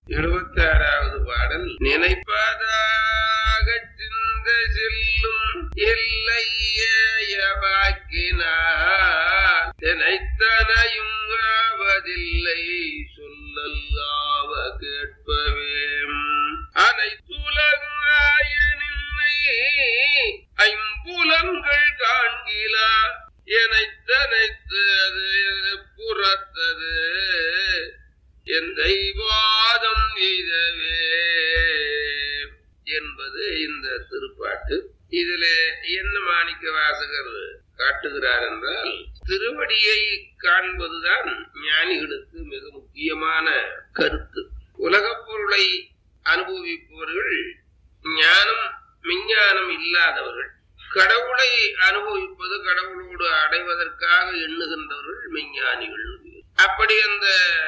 எழுபத்தி ஆறாவது பாடல் நினைப்பதாக சிந்த செல்லும் எல்லையவாக்கினார் தினைத்தனையும் ஆவதில்லை சொல்லல்லாவ கேட்பவே அனைத்துலகாய நின்னை ஐம்புலன்கள் காண்கிலா எனைத்தனைத்து அது புறத்தது எந்தை வாதம் எய்தவே என்பது இந்த திருப்பாட்டு இதுல என்ன மாணிக்க வாசகர் காட்டுகிறார் என்றால் திருவடியை காண்பதுதான் ஞானிகளுக்கு மிக முக்கியமான கருத்து உலகப் பொருளை அனுபவிப்பவர்கள் ஞானம் விஞ்ஞானம் இல்லாதவர்கள் கடவுளை அனுபவிப்பது கடவுளோடு அடைவதற்காக எண்ணுகின்றவர்கள் மெஞ்ஞானிகள் அப்படி அந்த